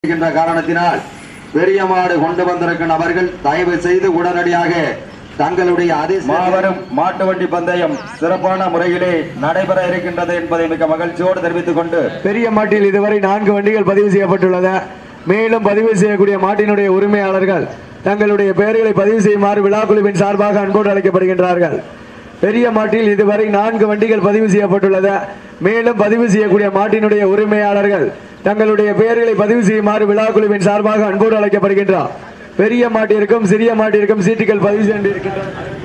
இருக்கின்ற காரணத்தினால் பெரிய மாடு கொண்டு வந்திருக்கும் நபர்கள் தயவு செய்து உடனடியாக தங்களுடைய அதிர்ஷ்ட மாபெரும் மாட்டு வண்டி பந்தயம் சிறப்பான முறையிலே நடைபெற இருக்கின்றது என்பதை மிக மகிழ்ச்சியோடு தெரிவித்துக் கொண்டு பெரிய மாட்டில் இதுவரை நான்கு வண்டிகள் பதிவு செய்யப்பட்டுள்ளது மேலும் பதிவு செய்யக்கூடிய மாட்டினுடைய உரிமையாளர்கள் தங்களுடைய பெயர்களை பதிவு செய்யுமாறு விழா குழுவின் சார்பாக அன்போடு அழைக்கப்படுகின்றார்கள் பெரிய மாட்டில் இதுவரை நான்கு வண்டிகள் பதிவு செய்யப்பட்டுள்ளது மேலும் பதிவு செய்யக்கூடிய மாட்டினுடைய உரிமையாளர்கள் தங்களுடைய பெயர்களை பதிவு செய்யுமாறு விழா குழுவின் சார்பாக அன்போடு அழைக்கப்படுகின்றார் பெரிய மாட்டிற்கும் சிறிய மாட்டிற்கும் சீட்டுகள் பதிவு செய்திருக்கின்றன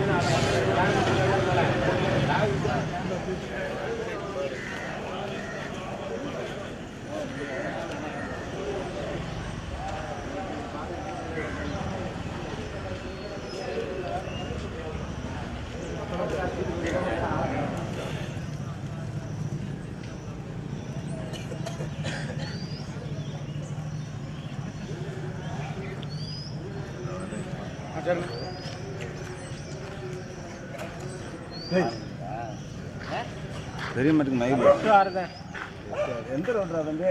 தெரிய மாட்டேங்குது மயில் எந்த ரோட்ரா வந்து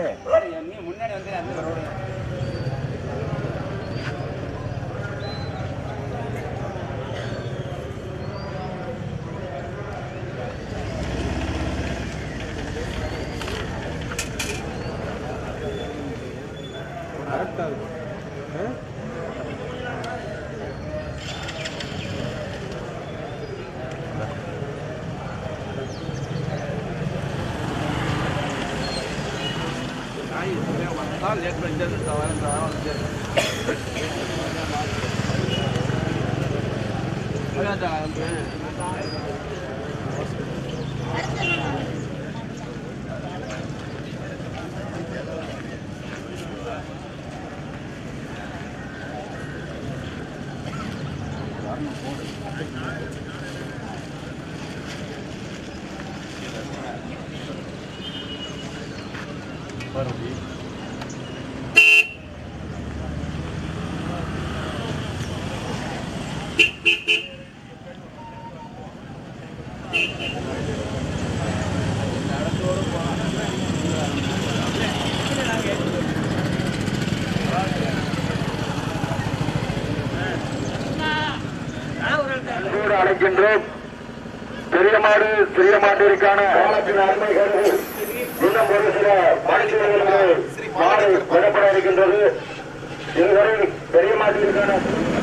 அன்போடு அழைக்கின்றோம் பெரிய மாடு சிறிய மாட்டிற்கான காலத்தின் அருமை கருதி இன்னும் ஒரு சில மனுஷர்களுக்கு மாடு விடப்பட இருக்கின்றது இதுவரை பெரிய மாட்டிற்கான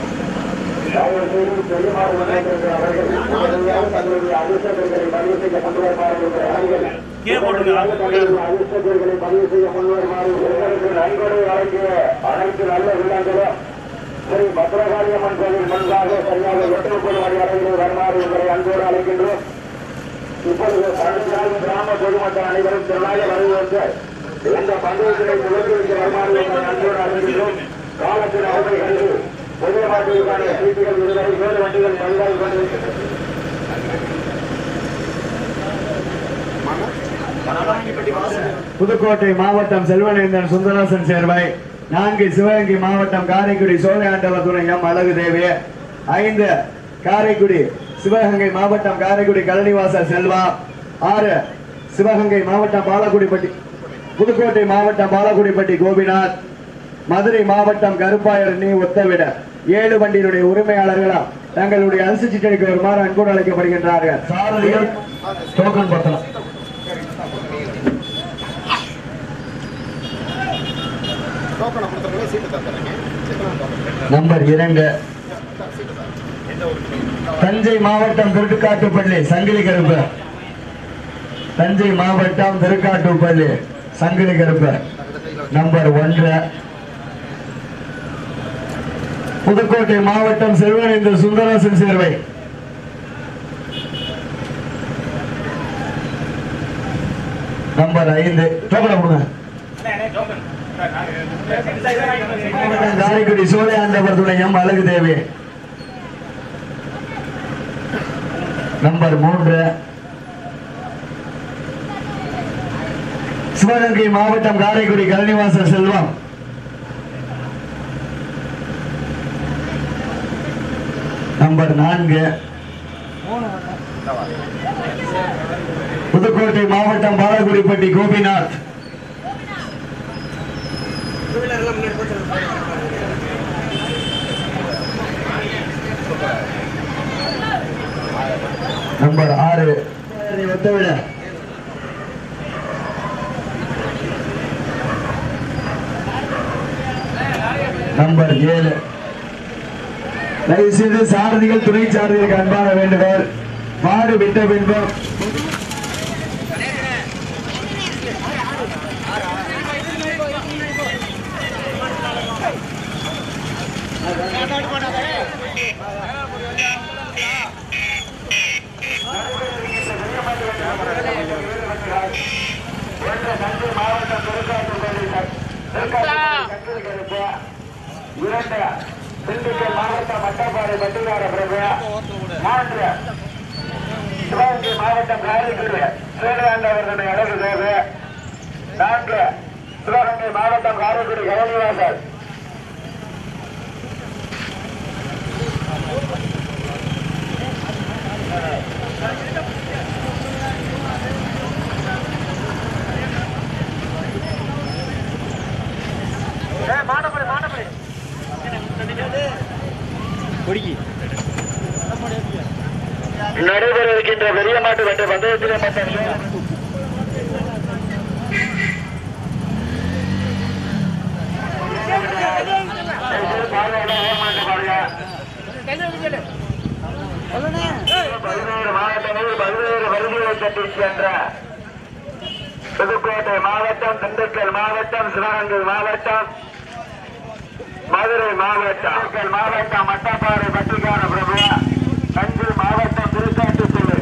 தயவு செய்து பெரிய மாடு விளையாட்டு அவர்கள் உடனடியாக தங்களுடைய அதிர்ஷ்டங்களை பதிவு செய்ய கொண்டு வருமாறு இருக்கிறார்கள். உடனடியாக தங்களுடைய அதிர்ஷ்டங்களை பதிவு செய்ய கொண்டு வருமாறு உங்களுக்கு நன்கொடை வழங்கிய அனைத்து நல்ல உள்ளங்களும் ஸ்ரீ பத்ரகாளியம்மன் கோவில் முன்பாக சரியாக எட்டு முப்பது மணி அளவில் வருமாறு உங்களை அன்போடு அழைக்கின்றோம் இப்பொழுது பழனிசாமி கிராம பொதுமக்கள் அனைவரும் திரளாக வருவது இந்த பந்தயத்தினை துவக்கி வைக்க வருமாறு உங்களை அன்போடு அழைக்கின்றோம் காலத்தின் அருமை கருது புதிய மாட்டிற்கான சீட்டுகள் இதுவரை வேறு வண்டிகள் பதிவாகி கொண்டிருக்கின்றன புதுக்கோட்டை மாவட்டம் செல்வநேந்தன் சுந்தரசன் சேர்வை நான்கு சிவகங்கை மாவட்டம் காரைக்குடி சோழையாண்டவர் துணை எம் அழகு தேவி ஐந்து காரைக்குடி சிவகங்கை மாவட்டம் காரைக்குடி கழனிவாசல் செல்வா ஆறு சிவகங்கை மாவட்டம் பாலக்குடிப்பட்டி புதுக்கோட்டை மாவட்டம் பாலக்குடிப்பட்டி கோபிநாத் மதுரை மாவட்டம் கருப்பாயர் நீ ஒத்தவிட ஏழு வண்டியினுடைய உரிமையாளர்களாம் தங்களுடைய அரிசி சிட்டடிக்கு வருமாறு அன்போடு அழைக்கப்படுகின்றார்கள் சாரதிகள் டோக்கன் பத்தலாம் நம்பர் இரண்டு தஞ்சை மாவட்டம் திருக்காட்டுப்பள்ளி சங்கிலி கருப்பு தஞ்சை மாவட்டம் திருக்காட்டுப்பள்ளி சங்கிலி கருப்பு நம்பர் ஒன்று புதுக்கோட்டை மாவட்டம் செல்வனேந்து சுந்தராசன் சேர்வை நம்பர் ஐந்து டோக்கனை கொடுங்க மாவட்டம் காரைக்குடி சோழையாண்டவர் துணை எம் அழகு தேவி நம்பர் மூன்று சிவகங்கை மாவட்டம் காரைக்குடி கலனிவாசல் செல்வம் நம்பர் நான்கு புதுக்கோட்டை மாவட்டம் பாலகுடிப்பட்டி கோபிநாத் நம்பர் ஆறு ஒத்தவிட நம்பர் ஏழு தயவு செய்து சாரதிகள் துணை சாரதிகளுக்கு அன்பான வேண்டுகோள் மாடு விட்ட பின்பும் இரண்டு திண்டுக்கல் மாவட்டம் மட்டப்பாறை பட்டிகார பிரபு மூன்று சிவகங்கை மாவட்டம் காரைக்குடி சூரியகாண்டவர்களுடைய அழகு தேவை நான்கு சிவகங்கை மாவட்டம் காரைக்குடி கவனிவாசல் நடைபெற இருக்கின்ற பெரிய மாட்டு வண்டி பந்தயத்திலே மட்டும் பதினேழு மாவட்டங்களில் பல்வேறு வருகைகளை கட்டி சென்ற புதுக்கோட்டை மாவட்டம் திண்டுக்கல் மாவட்டம் சிவகங்கை மாவட்டம் மதுரை மாவட்டம் திண்டுக்கல் மாவட்டம் மட்டப்பாறை பட்டிக்கார பிரபு தஞ்சை மாவட்டம் திருக்காட்டுப்பள்ளி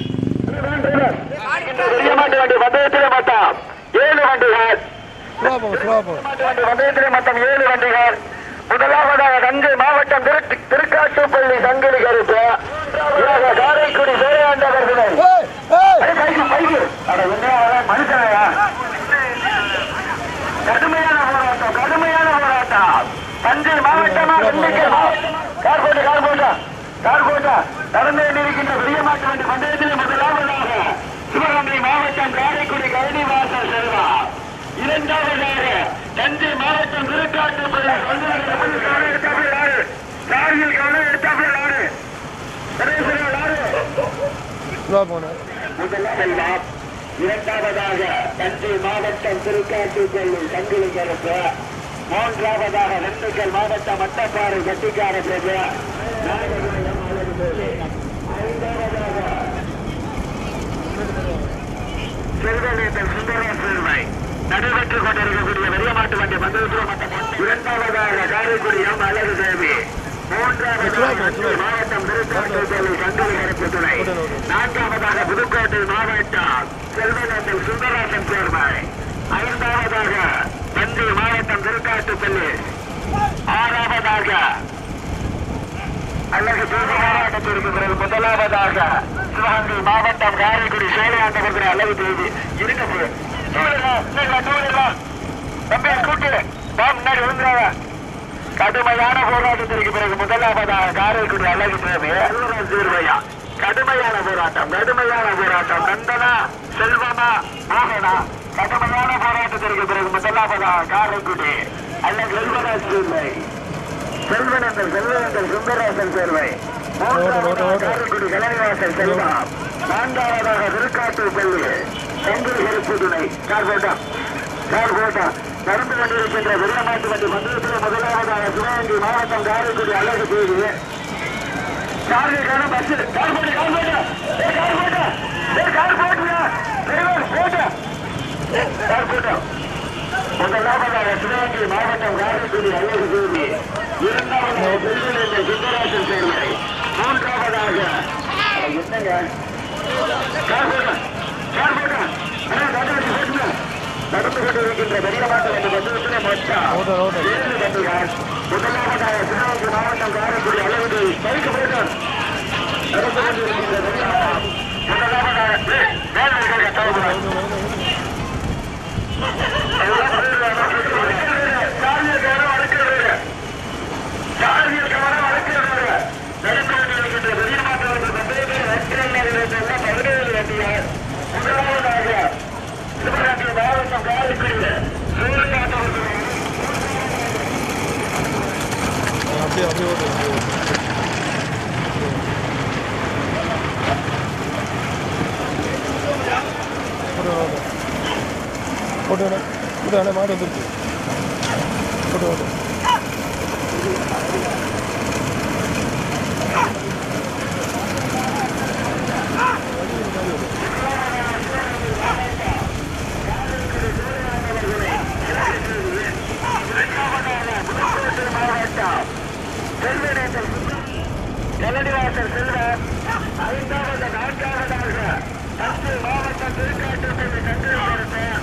இந்த பெரிய மாட்டு வண்டி பந்தயத்திலே மொத்தம் ஏழு வண்டிகள் மாட்டு வண்டி பந்தயத்திலே மொத்தம் ஏழு வண்டிகள் முதலாவதாக தஞ்சை மாவட்டம் திரு திருக்காட்டுப்பள்ளி சங்கிலி கருப்பு இரண்டாவதாக காரைக்குடி சேரையாண்டவர்களை பைக்கு பைக்கு அட என்ன மனுஷனையா கடுமையான போராட்டம் கடுமையான போராட்டம் தஞ்சை மாவட்டமா திண்டுக்கல் மாவட்டம் கார் போட்டு கார் போட்டா கார் போட்டா நடந்து கொண்டிருக்கின்ற பெரிய மாட்டு வண்டி பந்தயத்தில் முதலாவதாக சிவகங்கை மாவட்டம் காரைக்குடி கழனி வாசல் செல்வா இரண்டாவதாக தஞ்சை மாவட்டம் திருக்காட்டுப்பள்ளி எடுத்தாப்பில் நாடு சாரியில் கவனம் எடுத்தாப்பில் நாடு கணேசன் நாடு முதலாம் இரண்டாவதாக தஞ்சை மாவட்டம் திருக்காட்டுப்பள்ளி சங்கிலி கருப்பு மூன்றாவதாக திண்டுக்கல் மாவட்டம் மட்டப்பாறை கட்டிக்கார பிரபு நாகரிகம் அழகு பிரபு. ஐந்தாவதாக சிறுவனேந்தர் சுந்தரராஜ் சிறுவை நடைபெற்றுக் கொண்டிருக்கக்கூடிய பெரிய மாட்டு வண்டி பந்தயத்தில் இரண்டாவதாக காரைக்குடி எம் அழகு தேவி மூன்றாவதாக தஞ்சை மாவட்டம் திருக்காட்டுப்பள்ளி சங்கிலி கருப்பு துணை நான்காவதாக புதுக்கோட்டை மாவட்டம் செல்வனேந்தர் சுந்தரராஜன் சேர்வை ஐந்தாவதாக தஞ்சை மாவட்டம் திருக்காட்டுப்பள்ளி ஆறாவதாக அல்லது தூதி மாவட்டத்திற்கு பிறகு முதலாவதாக சிவகங்கை மாவட்டம் காரைக்குடி சோழையாண்டவர்கள் அல்லது தேதி இருக்க போய் தம்பி கூட்டு பாம் முன்னாடி விழுந்துறாங்க கடுமையான போராட்டத்திற்கு பிறகு முதலாவதாக காரைக்குடி அழகு தேவி சீர்வையா கடுமையான போராட்டம் கடுமையான போராட்டம் நந்தனா செல்வமா மோகனா கடுமையான போராட்டத்திற்கு பிறகு முதலாவதாக காரைக்குடி அல்லது செல்வராஜ் சீர்வை செல்வனந்தர் செல்வனந்தர் சுந்தரராசன் சேர்வை காரைக்குடி கலைவாசல் செல்வா நான்காவதாக திருக்காட்டூர் பள்ளி சங்கிலி செருப்பு துணை கார் போட்டா கார் போட்டா நடந்து கொண்டிருக்கின்ற வெள்ளமாட்டு வண்டி மண்டலத்தில் முதலாவதாக சிவகங்கை மாவட்டம் காரைக்குடி அழகு தேதி கார்களுக்கான பஸ் கார் போட்டு கார் போட்டா ஏய், கார் போட்டா ஏய், கார் போட்டுயா டிரைவர் போட்டா கார் போட்டா முதலாவதாக சிவகங்கை மாவட்டம் காரைக்குடி அழகு தேவி இரண்டாவதாக பெருமலை சுந்தராசன் சேர்வை மூன்றாவதாக அட, என்னங்க கார் போட்டா கார் போட்டா அண்ணா, காட்டு வண்டி போட்டுங்க. நடந்து கொண்டிருக்கின்ற பெரிய மாட்டு வண்டி பந்தயத்திலே மொத்தம் ஏழு வண்டிகள் முதலாவதாக சிவகங்கை மாவட்டம் காரைக்குடி அழகு தேவி பைக்கு போட்டார் நடந்து கொண்டிருக்கின்ற பெரிய மாவட்டம் முதலாவதாக ஏய், மேல இருக்கிற கட்டாயம் முதலாவதாக அப்படியே ஓட்டு அப்படியே ஓட்டு. ஓட்டு ஓட்டு ஓட்டு வேணா ஓட்டு வேணா மாடு வந்துருச்சு ஓட்டு ஓட்டு கல்லடிவாசல் செல்வம் ஐந்தாவது நான்காவதாக தஞ்சை மாவட்டம் திருக்காட்டுப்பள்ளி தஞ்சை மாவட்டம்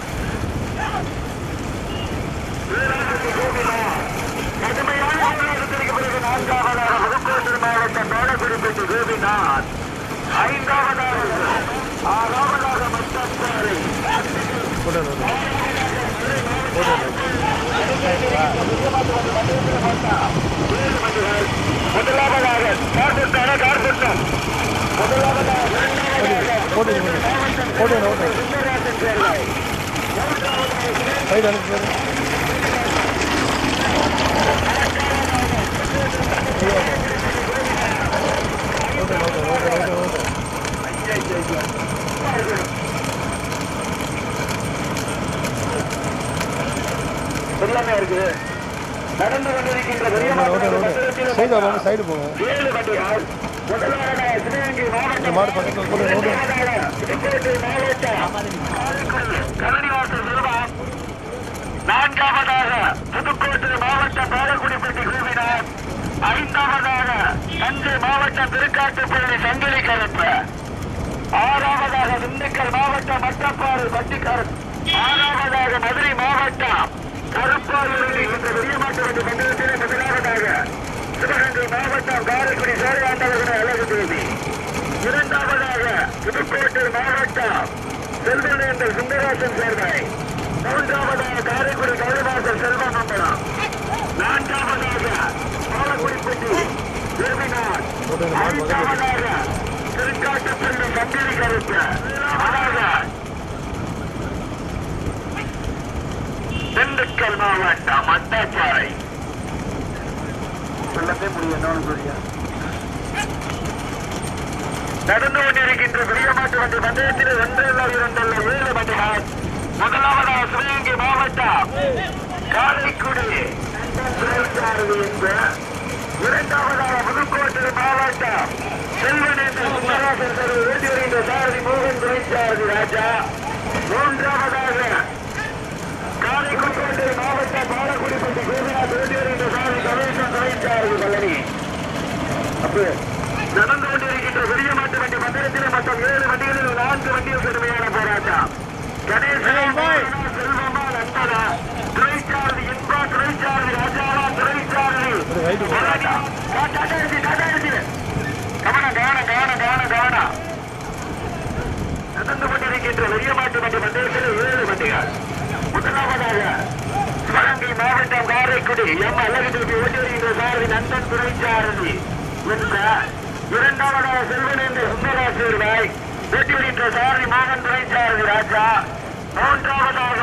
வீராங்கனை கோவிலா கடுமையான போராட்டத்திற்கு பிறகு நான்காவதாக புதுக்கோட்டை மாவட்டம் தோடகுடிப்பட்டி கோபிநாத் ஐந்தாவதாக ஆறாவதாக மத்தாச்சாரி ஓட்டு ஓட்டு முதலாவதாக கார்புட்டான கார்புட்டம் முதலாவதாக ஓட்டு ஓட்டு ஓட்டு ஓட்டு சுந்தரராஜன் சேர்வை சைடு அனுப்பி ஓட்டு ஓட்டு ஓட்டு ஓட்டு ஓட்டு எல்லாமே இருக்கு நடந்து கொண்டிருக்கின்ற பெரிய ஓட்டு ஓட்டு சைடு வாங்க சைடு போங்க ஏழு வண்டிகள் முதலாவதாக சிவகங்கை இந்த மாவட்டம் மாடு பக்கத்தில் போட்டு ஓட்டு புதுக்கோட்டை மாவட்டம் கரணிவாசல் நிர்வாகம் நான்காவதாக புதுக்கோட்டை மாவட்டம் பாலக்குடிப்பட்டி குழுவினர் ஐந்தாவதாக தஞ்சை மாவட்டம் திருக்காட்டுப்பள்ளி சங்கிலி கருப்பு ஆறாவதாக திண்டுக்கல் மாவட்டம் மட்டப்பாறு பட்டிக்காரன் ஆறாவதாக மதுரை மாவட்டம் கருப்பாயூரில் என்ற பெரியமாட்டு வண்டி மண்டலத்திலே முதலாவதாக சிவகங்கை மாவட்டம் காரைக்குடி சேரவாண்டவர்களை அழகு தேவி இரண்டாவதாக புதுக்கோட்டை மாவட்டம் செல்வநேந்தர் சுந்தராசன் சேர்வை மூன்றாவதாக காரைக்குடி கழுவாசல் செல்வமங்கலம் நான்காவதாக பாலக்குடிப்பட்டி தேவினார் ஐந்தாவதாக திருக்காட்டுப்பள்ளி கம்பீரி கருப்பு அழக திண்டுக்கல் மாவட்டம் மட்டாச்சாரை சொல்லவே முடியும் என்னன்னு சொல்லியா நடந்து கொண்டிருக்கின்ற பிரியமாட்டு வண்டி பந்தயத்தில் ஒன்றல்ல இரண்டல்ல ஏழு வண்டிகள் முதலாவதாக சிவகங்கை மாவட்டம் காரைக்குடி சிறைச்சாரதி என்ப இரண்டாவதாக புதுக்கோட்டை மாவட்டம் செல்வனேந்திர சுந்தராசன் தெரு ஓட்டி வருகின்ற சாரதி மோகன் துணைச்சாரதி ராஜா மூன்றாவதாக காரைக்குடி மாவட்டம் பாலக்குடிப்பட்டி கோபிநாத் ஓட்டி வருகின்ற சாரதி கணேசன் துணைச்சாரதி பழனி அப்போ நடந்து கொண்டிருக்கின்ற பெரிய மாட்டு வண்டி மந்திரத்தில் மொத்தம் ஏழு வண்டிகளில் நான்கு வண்டிகள் கடுமையான போராட்டம் கணேசன் செல்வமா நண்பரா துறைச்சாரதி இன்பா துறைச்சாரதி ராஜாவா துறைச்சாரதி போராட்டம். ஆ, டாடா அடிச்சு, டாடா அடிச்சு. கவனம் கவனம் கவனம் கவனம் கவனம் நடந்து கொண்டிருக்கின்ற பெரிய மாட்டு வண்டி மந்திரத்தில் ஏழு வண்டிகள் முதலாவதாக சிவகங்கை மாவட்டம் காரைக்குடி எம் அழகு தூக்கி ஓட்டி வருகின்ற சாரதி நந்தன் துறைச்சாரதி என்ற இரண்டாவதாக செல்வனேந்திர சுந்தராசூர் வாய் ஓட்டி வருகின்ற சாரதி மோகன் துறைச்சாரதி ராஜா மூன்றாவதாக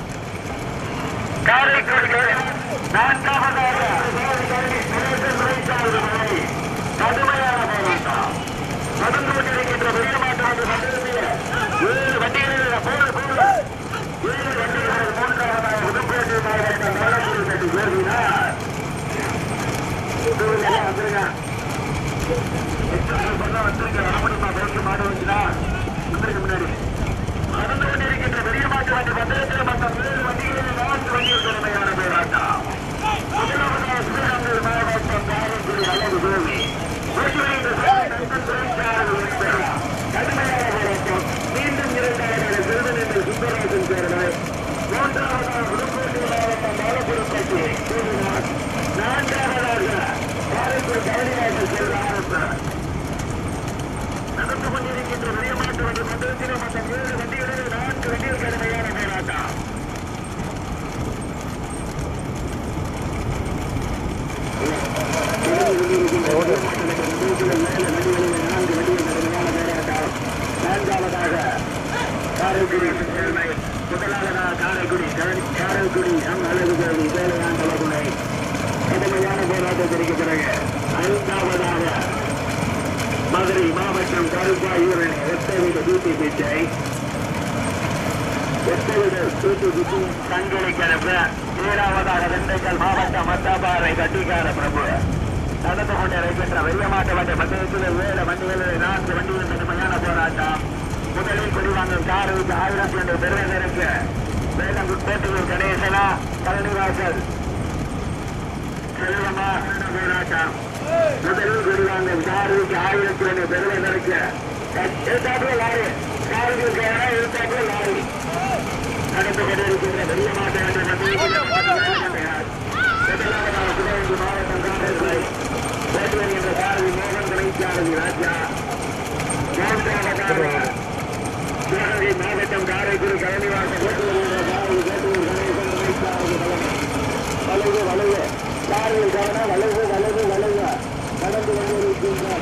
காரைக்குடி நான்காவதாக சாரதி கணேசன் துறைச்சாரதி மலை கடுமையான போராட்டம் நடந்து கொண்டிருக்கின்ற பெரிய மாட்டு மண்டலத்தில் ஏழு வண்டிகளில் போல் போல் ஏழு வண்டிகளில் மூன்றாவதாக புதுக்கோட்டை மாவட்டம் பாலக்குடி கட்டி சேர்கிறார் வந்துருங்க வந்திருக்க வரமுடியுமா பேருக்கு மாடு வந்துச்சுனா வந்துருக்க முன்னாடி நடந்து கொண்டிருக்கின்ற பெரிய மாட்டு வண்டி மண்டலத்தில் மொத்தம் ஏழு வண்டிகளில் நான்கு வண்டிகள் திறமையான போராட்டம் முதலாவதாக சிவகங்கை மாவட்டம் காரைக்குடி அல்லது கோவி ஓட்டுநரின் நண்பன் துறைச்சாரதி என்பது கடுமையான போராட்டம் மீண்டும் இரண்டாவதாக சிறுவன் என்று சுந்தரராஜன் சேர்வாய் மூன்றாவதாக புதுக்கோட்டை மாவட்டம் பாலபுரப்பட்டி கோவிநாத் நான்காவதாக காரைக்குடி கவனிவாசல் செல்வாரப்பர் நடந்து கொண்டிருக்கின்ற பெரிய மாட்டு வண்டி மண்டலத்தில் மொத்தம் ஏழு வண்டிகளில் நான்கு வண்டிகள் கடுமையான போராட்டம் நான்காவதாக காரைக்குடி முதலாவதாக காரைக்குடி காரைக்குடி நம் அழகு தேவி வேலையாண்ட வகுனை கடுமையான போராட்டத்திற்கு குருவாயூரணி ஒத்தவீடு தூத்தி பிச்சை ஒத்தவீடு தூத்தி பிச்சை தங்களை கிழப்பு ஏழாவதாக திண்டுக்கல் மாவட்டம் மத்தாபாறை கட்டிக்கார பிரபு நடந்து கொண்டிருக்கின்ற வெள்ளமாட்டு வண்டி பந்தயத்தில் ஏழு வண்டிகளில் நான்கு வண்டிகள் கடுமையான போராட்டம் முதலில் குடிவாங்கும் காருக்கு ஆயிரத்தி ஒன்று பெறுவதற்கு வேலங்குட் கோட்டையூர் கணேசனா கலனிவாசல் செல்வமா போராட்டம் முதலில் குடிவாங்கும் காருக்கு ஆயிரத்தி ஒன்று பெறுவதற்கு எழுத்தாப்புல லாரி காருக்கு எழுத்தாப்புல லாரி நடந்து கொண்டிருக்கின்ற வெள்ளமாட்டு வண்டி பந்தயத்தில் முதலாவதாக சிவகங்கை மாவட்டம் காங்கிரஸ் பேட்டுவன் என்ற சாரதி மோகன் கணேசாரதி ராஜா மூன்றாவதாக சிவகங்கை மாவட்டம் காரைக்குடி கழனிவாசம் பேட்டுவன் என்ற சாரதி பேட்டுவன் கணேசன் கணேசாரதி வளவு வளவு சாரதி கவன வளவு வளவு வளவு நடந்து கொண்டிருக்கின்ற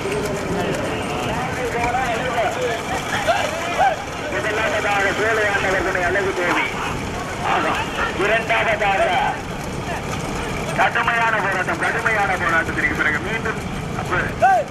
முதலாவதாக சோழையாண்டவர்களை அழகு தேவி இரண்டாவதாக கடுமையான போராட்டம் கடுமையான போராட்டத்திற்கு பிறகு மீண்டும் அப்ப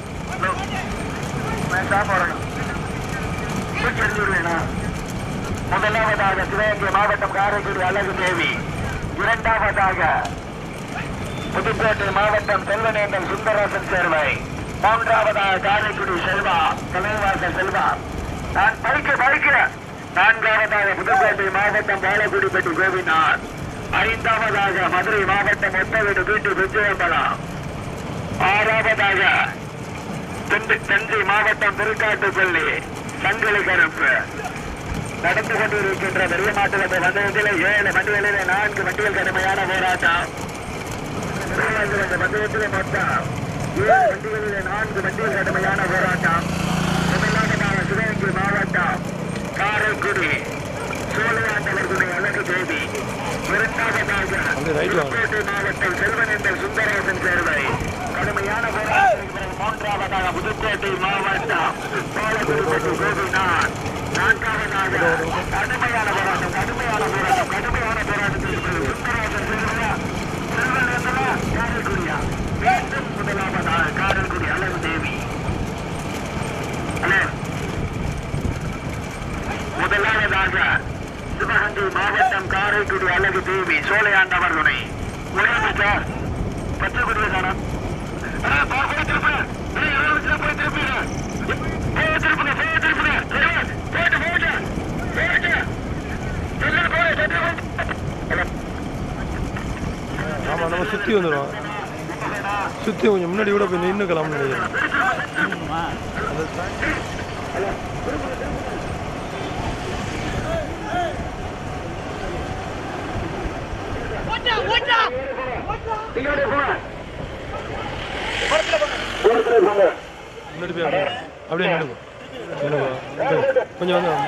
வேண்டாம் போராட்டம் தெரிஞ்சுள்ளேனா முதலாவதாக சிவகங்கை மாவட்டம் காரைக்குடி அழகு தேவி இரண்டாவதாக புதுக்கோட்டை மாவட்டம் செல்வநேந்தல் சுந்தரராசன் சேர்வை மூன்றாவதாக காரைக்குடி செல்வா தலைவாசல் செல்வா நான் பைக்க பைக்க நான்காவதாக புதுக்கோட்டை மாவட்டம் பாலக்குடிப்பட்டி கோபிநாத் ஐந்தாவதாக மதுரை மாவட்டம் ஒத்தவீடு வீட்டு விஜயம்பலம் ஆறாவதாக தென்- தஞ்சை மாவட்டம் திருக்காட்டுப்பள்ளி சங்கிலி கருப்பு நடந்து கொண்டிருக்கின்ற பெரிய மாட்டு பந்தயத்தில் ஏழு வண்டிகளிலே நான்கு வண்டிகள் கடுமையான போராட்டம் இந்த பந்தயத்தில் மொத்தம் ஏழு வண்டிகளிலே நான்கு வண்டிகள் கடுமையான போராட்டம் முதலாவதாக சிவகங்கை மாவட்டம் காரைக்குடி சோழையாண்டவர் துணை அழகு தேவி இரண்டாவதாக அங்கே right வாங்க. புதுக்கோட்டை மாவட்டம் செல்வன் என்ற சுந்தரராசன் சேர்வை கடுமையான போராட்டத்திற்கு பிறகு மூன்றாவதாக புதுக்கோட்டை மாவட்டம் பாலகுருப்பட்டி கோபிநாத் நான்காவதாக கடுமையான போராட்டம் கடுமையான போராட்டம் கடுமையான போராட்டத்திற்கு பிறகு சுந்தரராசன் சேர்வையா செல்வன் என்றா காரைக்குடியா மீண்டும் முதலாவதாக காரைக்குடி அழகு தேவி ஹலோ முதலாவதாக சிவகங்கை மாவட்டம் காரைக்குடி அழகு தேவி சோழையாண்டவர் துணை உலகம் சார் பச்சை குடியில் காணும் ஆமாம் நம்ம சுற்றி வந்துடும் சுற்றி கொஞ்சம் முன்னாடி கூட போய் நின்றுக்கலாம்னு நினைக்கிறேன் முன்னாடி போய் அப்படியே அப்படியே நின்றுங்க நின்றுங்க கொஞ்சம் வந்து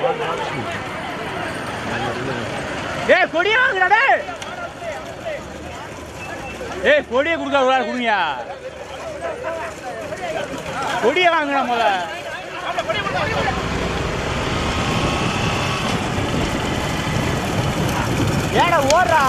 ஏய் கொடியே வாங்குடா டேய் ஏய் கொடியை கொடுக்க ஒரு ஆள் கொடுங்க கொடியை வாங்குடா முத ஏடா ஓடுறா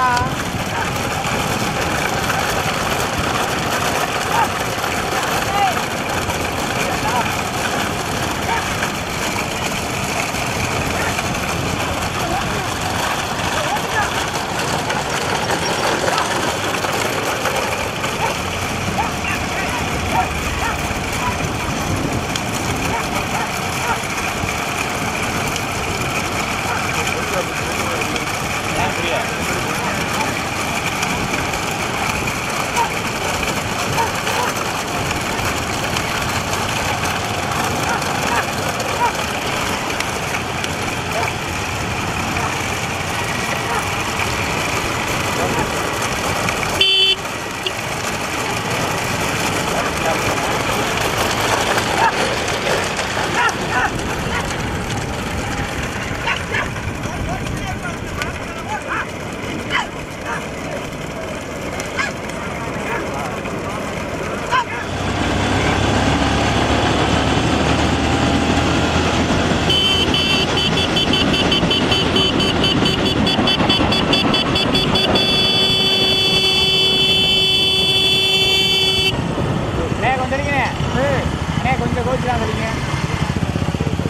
அண்ணே கொஞ்சம் அடிக்கணே அண்ணே கொஞ்சம் கோச்சு தான் அடிங்க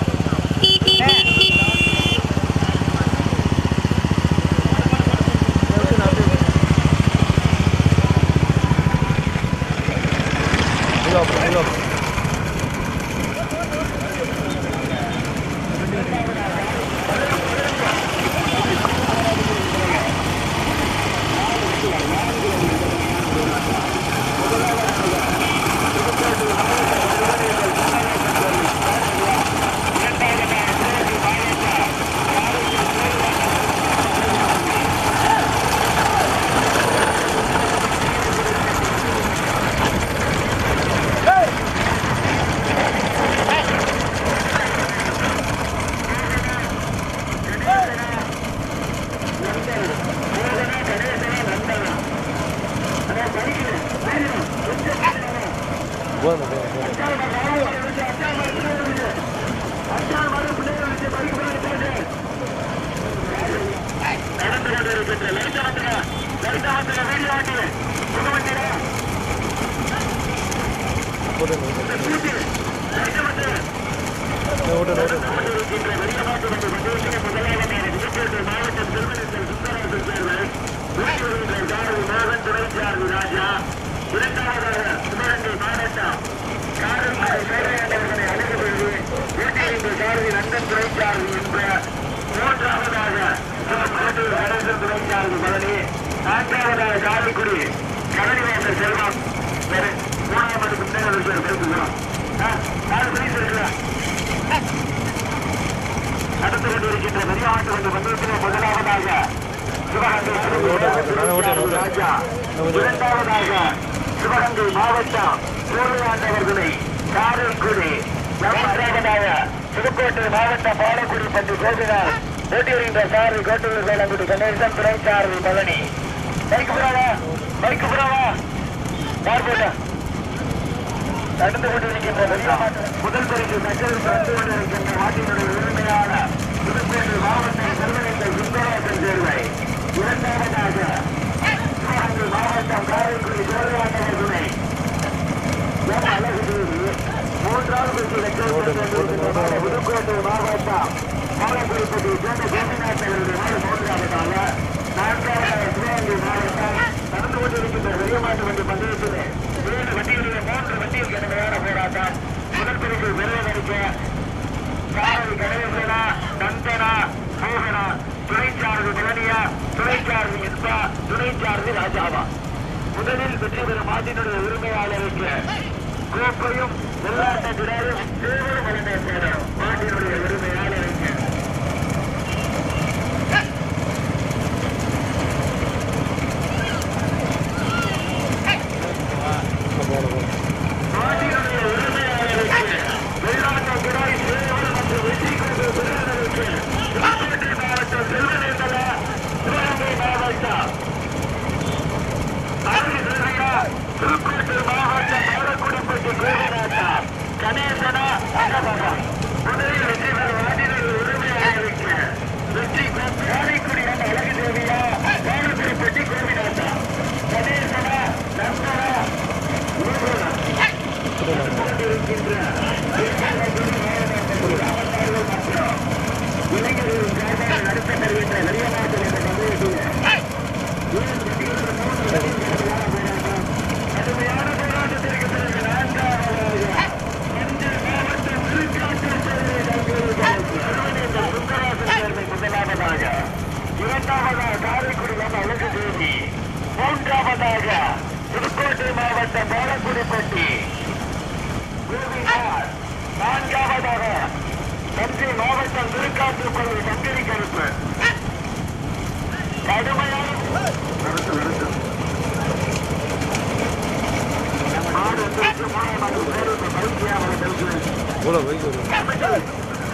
போதும் போதும் போதும் போதும் ஓட்டு ஓட்டு நான்காவதாக காலிக்குடி கடலிவாசல் செல்வம் மூணாவது முன்னேற பேசுகிறோம் நாலு பிரைஸ் இருக்குல்ல நடந்து கொண்டிருக்கின்ற வெளிநாட்டு வந்து பந்தயத்திலே முதலாவதாக சிவகங்கை ராஜா இரண்டாவதாக சிவகங்கை மாவட்டம் சூரியஆண்டவர்களை காரைக்குடி மூன்றாவதாக புதுக்கோட்டை மாவட்டம் பாலக்குடி பற்றி பேசினார் போட்டியிடுகின்ற சாரி கோட்டூர் வேளங்குடி கணேசன் துணைச்சாரதி பழனி பைக்கு புறாவா பைக்கு புறாவா யார் போட்டா நடந்து கொண்டிருக்கின்ற வெளிநாட்டு முதல் பரிசு சக்கரில் நடந்து கொண்டிருக்கின்ற நாட்டினுடைய உரிமையான புதுக்கோட்டை மாவட்டம் செல்வனைந்த சுந்தராசன் தேர்வை இரண்டாவதாக சிவகங்கை மாவட்டம் காரைக்குடி சோழராண்டவர் துணை எம் அழகு தேவி மூன்றாவது பரிசு புதுக்கோட்டை மாவட்டம் பாலக்குடிப்பட்டி சேர்ந்த கோபிநாத் அவருடைய நாடு மூன்றாவதாக நான்காவதாக சிவகங்கை மாவட்டம் நடந்து கொண்டிருக்கின்ற வெளியமாட்டு வண்டி பந்தயத்திலே ஏழு வண்டிகளில் மூன்று வண்டியில் கடுமையான போராட்டம் முதல் பிரிவு விரைவடிக்க காவல் கணேசனா நந்தனா மோகனா துணைச்சாரதி பழனியா துணைச்சாரதி இன்பா துணைச்சாரதி ராஜாவா முதலில் வெற்றி பெறும் மாட்டினுடைய உரிமையாளருக்கு கோப்பையும் வெள்ளாட்டத்தினரும் தேவரும் வழங்க போறோம் மாட்டினுடைய உரிமையாளருக்கு நாட்டினுடைய உரிமையாளருக்கு வெள்ளாட்ட குடாய் சேவல் மற்றும் வெற்றி கொண்டு விருதுகளுக்கு புதுக்கோட்டை மாவட்டம் செல்வநேந்தல சிவகங்கை மாவட்டம் அருள் சிறுவையா புதுக்கோட்டை மாவட்டம் பாலக்குடிப்பட்டி கோவிநாட்டா கணேசனா அகபகா முதலில் வெற்றி பெறும் நாட்டினுடைய உரிமையாளருக்கு வெற்றி காரைக்குடி என்ற அழகு தேவியா பாலக்குடிப்பட்டி கோவிநாட்டா கணேசனா நந்தனா இரண்டாவதாக காரைக்குடி அழகு தேவி மூன்றாவதாக புதுக்கோட்டை மாவட்டம் பாலக்குடிப்பட்டி கோபிநாத் நான்காவதாக தஞ்சை மாவட்டம் திருக்காட்டுப்பள்ளி சங்கரி கருப்பு கடுமையான நிறுத்து, நிறுத்து. மாடு எந்திரிச்சு மூணாவது பேரு இப்ப பைக்கியா அவரை பைக்கு இவ்வளோ பைக் வரும்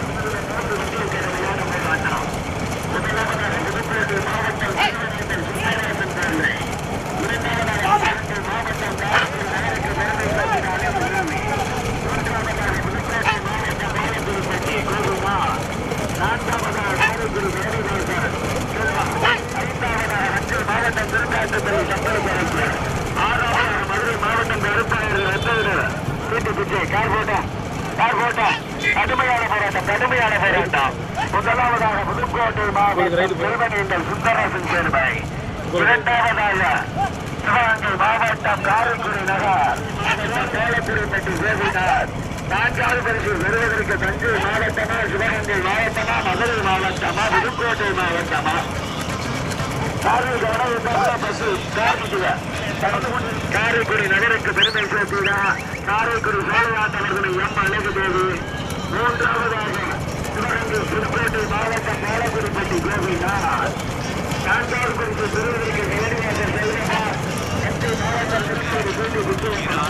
கடுமையான போராட்டம் கடுமையான போராட்டம் முதலாவதாக புதுக்கோட்டை மாவட்டம் செல்வனேந்தல் சுந்தரராசன் சேர்வை இரண்டாவதாக சிவகங்கை மாவட்டம் காரைக்குடி நகர் சேலக்குடிப்பட்டி கோபிநாத் நான்காவது பரிசு பெறுவதற்கு தஞ்சை மாவட்டமா சிவகங்கை மாவட்டமா மதுரை மாவட்டமா புதுக்கோட்டை மாவட்டமா காரில் கவனம் பஸ் கார்மிக கடந்து கொண்டு காரைக்குடி நகருக்கு பெருமை சேர்த்தீரா காரைக்குடி சோழநாட்டவர்களை எம் அழகு தேவி மூன்றாவதாக சிவகங்கை புதுக்கோட்டை மாவட்டம் பாலக்குடிப்பட்டி கோபிநாத் நான்காவது பரிசு பெறுவதற்கு நேரடியாக செல்வமா தஞ்சை மாவட்டம் திருப்பதி கூட்டி குத்துவா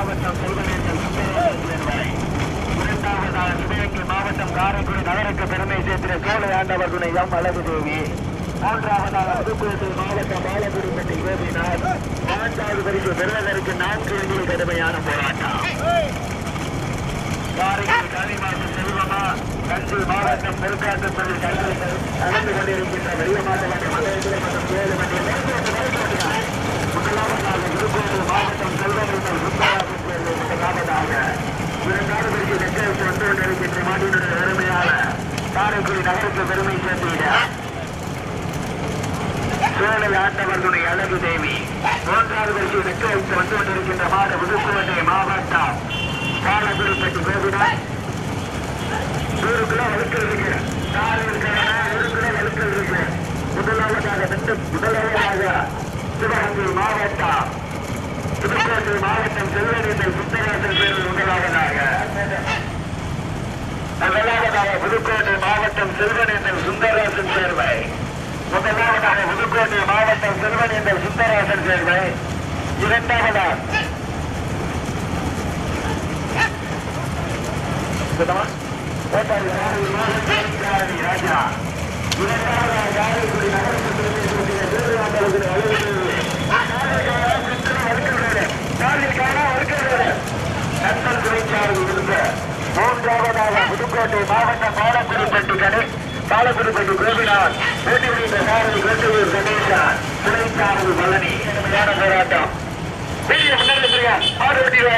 மாவட்டம் செல்வனேந்தல் சுந்தரவரை இரண்டாவதாக சிவகங்கை மாவட்டம் காரைக்குடி நகருக்கு பெருமை சேர்த்திட சோழ ஆண்டவர் துணை எம் அழகு தேவி மூன்றாவதாக புதுக்கோட்டை மாவட்டம் பாலகுடிப்பட்டி கோபிநாத் நான்காவது பரிசு பெறுவதற்கு நான்கு எண்ணில் கடுமையான போராட்டம் காரைக்குடி காளிமாட்டு செல்வமா கஞ்சி மாவட்டம் பெருக்காட்டுப்பள்ளி கல்வி நடந்து கொண்டிருக்கின்ற பெரிய மாவட்ட மண்டலத்தில் மற்றும் ஏழு மண்டலம் முதலாவதாக புதுக்கோட்டை மாவட்டம் செல்வங்கள் சுத்தராஜன் தேர்வு முதலாவதாக இரண்டாவது நெட்டருக்கு வந்து கொண்டிருக்கின்ற மாட்டினுடைய அருமையான காரைக்குடி நகருக்கு பெருமை சேர்த்திட சோழ ஆண்டவர் துணை அழகு தேவி மூன்றாவது வரிசை நெட்டருக்கு வந்து கொண்டிருக்கின்ற மாடு புதுக்கோட்டை மாவட்டம் காலகுருப்பட்டி கோபிநாத் நூறு கிலோ வலுக்கல் இருக்கு கால் இருக்கிறதா நூறு கிலோ வலுக்கல் இருக்கு முதலாவதாக ரெண்டு முதலாவதாக சிவகங்கை மாவட்டம் புதுக்கோட்டை மாவட்டம் செல்வனேந்தல் சுத்தராசன் பேரில் முதலாவதாக முதலாவதாக புதுக்கோட்டை மாவட்டம் செல்வனேந்தல் சுந்தரராசன் சேர்வை முதலாவதாக புதுக்கோட்டை மாவட்டம் செல்வனேந்தல் சுந்தரராசன் சேர்வை இரண்டாவதாக சுத்தமா கோட்டாரி ராணி ராஜா இரண்டாவதாக காரைக்குடி மூன்றாவதாக புதுக்கோட்டை மாவட்டம் பாலக்குடிப்பட்டி கடை பாலக்குடிப்பட்டி கோபிநாத் போட்டி முடிந்த சாரதி கோட்டையூர் கணேசன் துணைச்சாரதி பழனி கடுமையான போராட்டம் பெரிய முன்னாடி பிரியா ஆறு ஓட்டிடுவா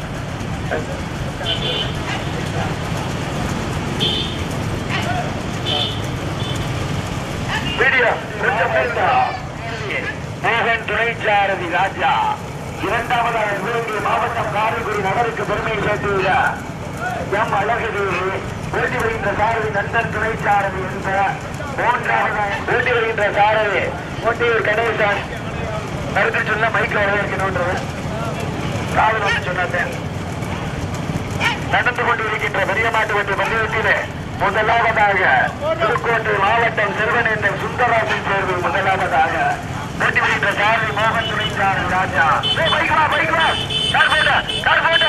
வீடியோ கொஞ்சம் பேசா. மோகன் துணைச்சாரதி ராஜா இரண்டாவதாக சிவகங்கை மாவட்டம் காரைக்குடி நகருக்கு பெருமை சேர்த்துள்ள எம் அழகுதேவி ஓட்டி வருகின்ற சாரதி நந்தன் துணைச்சாரதி என்ற மூன்றாவதாக ஓட்டி வருகின்ற சாரதி ஓட்டியூர் கணேசன் கருத்து சொல்ல மைக்கு வரவேற்கணும் காவல் வந்து சொன்னேன் நடந்து கொண்டிருக்கின்ற பெரியமாட்டு வண்டி பந்தயத்திலே முதலாவதாக புதுக்கோட்டை மாவட்டம் சிறுவனேந்தன் சுந்தராசன் தேர்வு முதலாவதாக போட்டி வருகின்ற சாரதி மோகன் துணைச்சாரதி ராஜா ஏய், பைக் வா பைக் வா கார் போட்ட கார் போட்ட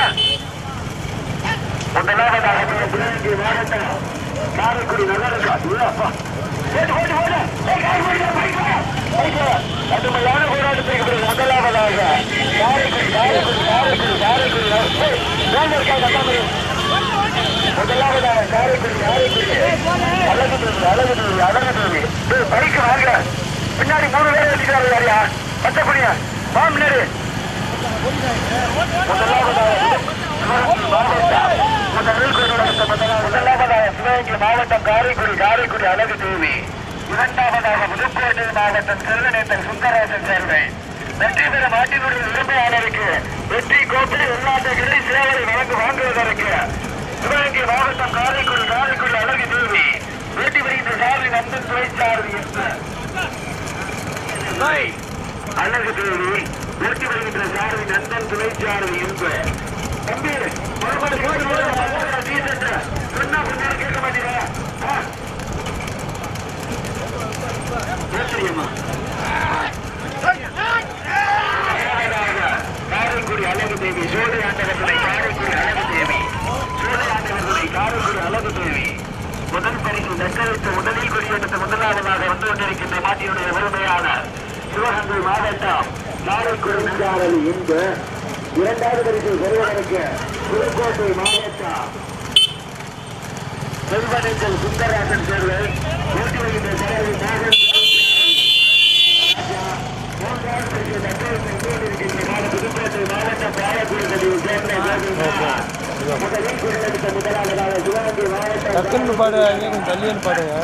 முதலாவதாக சிவகங்கை மாவட்டம் காரைக்குடி நகருக்கு ஐயோ, அப்பா. ஓட்டு, ஓட்டு, ஓட்டு. ஏய், கார் போடுடா, பைக் வா, பைக் வா. கடுமையான போராட்டத்திற்கு பிறகு முதலாவதாக காரைக்குடி காரைக்குடி காரைக்குடி காரைக்குடி ஏய், வேலை இருக்கா, கட்டாம இரு. முதலாவதாக காரைக்குடி காரைக்குடி அழகு தேவி அழகு தேவி அழகு தேவி ஏய், பைக் வாங்க பின்னாடி மூணு பேர் வச்சுக்கிறாரு யாரியா பச்சைக்குடியா வா முன்னாடி முதலாவதாக சிவகங்கை மாவட்டம் காரைக்குடி காரைக்குடி அழகு தேவி இரண்டாவதாக புதுக்கோட்டை மாவட்டம் செல்வநேத்தன் சுந்தரராசன் சேர்வை வெற்றி பெற மாட்டினுடைய உரிமையாளருக்கு வெற்றி கோப்பை உள்நாட்டு கிளை சேவை வழங்கு வாங்குவதற்கு சிவகங்கை மாவட்டம் காரைக்குடி காரைக்குடி அழகு தேவி வெற்றி பெறுகின்ற சாரதி நந்தன் துறை சாரதி என்று அழகு தேவி வெற்றி வருகின்ற சாரதி நந்தன் துணை சாரதி என்று தம்பி மறுபடி கேட்டு போடு, மறுபடி நீ சென்ற. சொன்னா பின்னாடி கேட்க மாட்டீங்களா ஆ? பேசுறியம்மா? காரைக்குடி அழகு தேவி சோழ ஆண்டவர்களை காரைக்குடி அழகு தேவி சோழ ஆண்டவர்களை காரைக்குடி அழகு தேவி முதல் பரிசு நெக்கரைத்து முதலில் கொடியெடுத்த முதலாவதாக வந்து கொண்டிருக்கின்ற மாட்டியுடைய உரிமையாளர் சிவகங்கை மாவட்டம் காரைக்குடி நஞ்சாரதி இன்று இரண்டாவது பரிசு பெறுவதற்கு புதுக்கோட்டை மாவட்டம் செல்வனெஞ்சல் சுந்தரராஜன் தேர்வை ஓட்டி வருகின்ற சேரவி மோகன் மூன்றாவது பரிசு நெக்கரைத்து வந்து கொண்டிருக்கின்ற மாடு புதுக்கோட்டை மாவட்டம் பாலக்குடியில் சேர்ந்த கோபிநாத். முதலில் கொடியெடுத்த முதலாவதாக சிவகங்கை மாவட்டம் டக்குன்னு பாடு அங்கே கொஞ்சம் தள்ளியன்னு பாடுங்க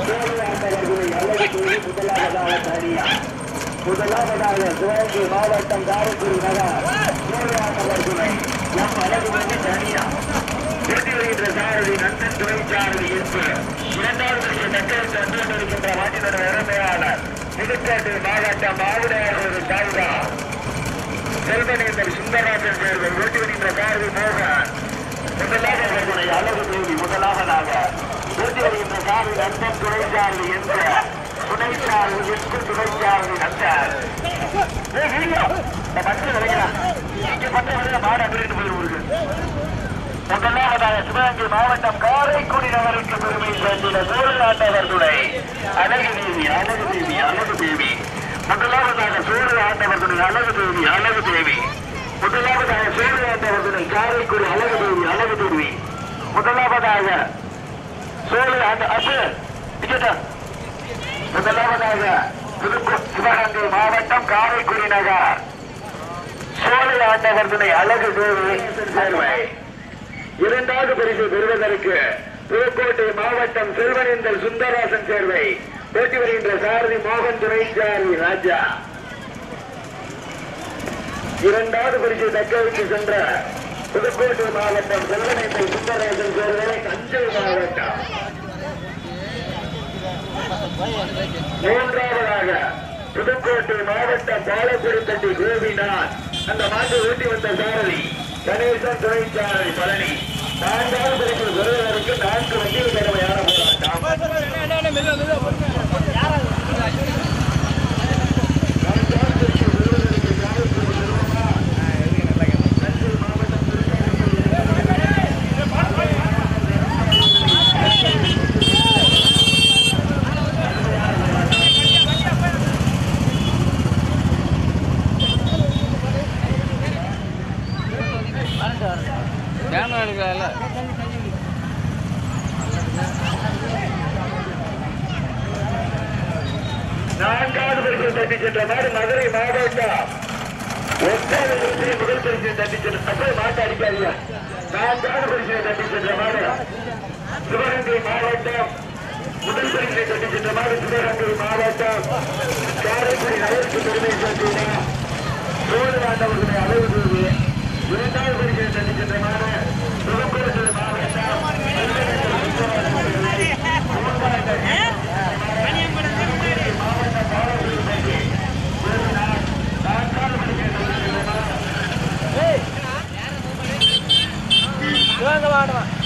முதலாவதாக சிவகங்கை மாவட்டம் காரைக்குடி நகர் சூரியாண்டவர் துணை எம் அழகுமணி தனியா திருத்தி வருகின்ற சாரதி நந்தன் துணை சாரதி என்று இரண்டாவது நெட்டருக்கு வந்து கொண்டிருக்கின்ற மாட்டினர் இறமையாளர் புதுக்கோட்டை மாவட்டம் மாவுடையார் சாரதா செல்வனேந்தர் சுந்தரராஜன் தேர்தல் ஓட்டி வருகின்ற சாரதி மோகன் முதலாக துணை அழகு தேவி முதலாவதாக ஓட்டி வருகின்ற சாரதி நந்தன் துணை சாரதி என்று துணை சாரதி என்று துணை சாரதி நந்தன் ஏய், வீடியோ இந்த பட்டு விளையா இங்க பட்டு விளையா மாடு அப்படின்னு போயிருவுருக்கு முதலாவதாக சிவகங்கை மாவட்டம் காரைக்குடி நகருக்கு பெருமை சேர்ந்துள்ள சூழலாண்டவர் துணை அழகு தேவி அழகு தேவி அழகு தேவி முதலாவதாக சூழல் ஆண்டவர் துணை அழகு தேவி அழகு தேவி முதலாவதாக சூழல் ஆண்டவர் துணை காரைக்குடி அழகு தேவி அழகு தேவி முதலாவதாக சூழல் ஆண்ட அப்பு டிக்கெட்டா முதலாவதாக புதுக்கோ- சிவகங்கை மாவட்டம் காரைக்குடி நகர் சோழ ஆண்டவர் துணை அழகு தேவி சேர்வை இரண்டாவது பரிசு பெறுவதற்கு புதுக்கோட்டை மாவட்டம் செல்வனேந்தர் சுந்தராசன் சேர்வை போட்டி வருகின்ற சாரதி மோகன் துணைச்சாரி ராஜா இரண்டாவது பரிசு தக்க வைத்து சென்ற புதுக்கோட்டை மாவட்டம் செல்வனேந்தர் சுந்தராசன் சேர்வை தஞ்சை மாவட்டம் மூன்றாவதாக புதுக்கோட்டை மாவட்டம் பாலக்குடித்தட்டி கோபிநாத் அந்த மாட்டை ஊட்டி வந்த சாரதி கணேசன் துணைச்சாரதி பழனி நான்காவது பரிசு பெறுவதற்கு நான்கு வண்டியில் கடமையான போராட்டம் கேமரா எடுக்கல நான்காவது பரிசு தட்டி சென்ற மாடு மதுரை மாவட்டம் ஒற்றாவது பரிசு முதல் பரிசு தட்டி சென்ற அப்படியே மாட்டு அடிக்காதீங்க நான்காவது பரிசு தட்டி சென்ற மாடு சிவகங்கை மாவட்டம் முதல் பரிசை தட்டி சென்ற மாடு சிவகங்கை மாவட்டம் காரைக்குடி நகருக்கு பெருமை சேர்த்துள்ளா சோழ ஆண்டவர்களுடைய அளவு தூது இரண்டாவது பரிசை தட்டி சென்ற மாடு புதுக்கோட்டை மாவட்டம் வாங்க வாங்க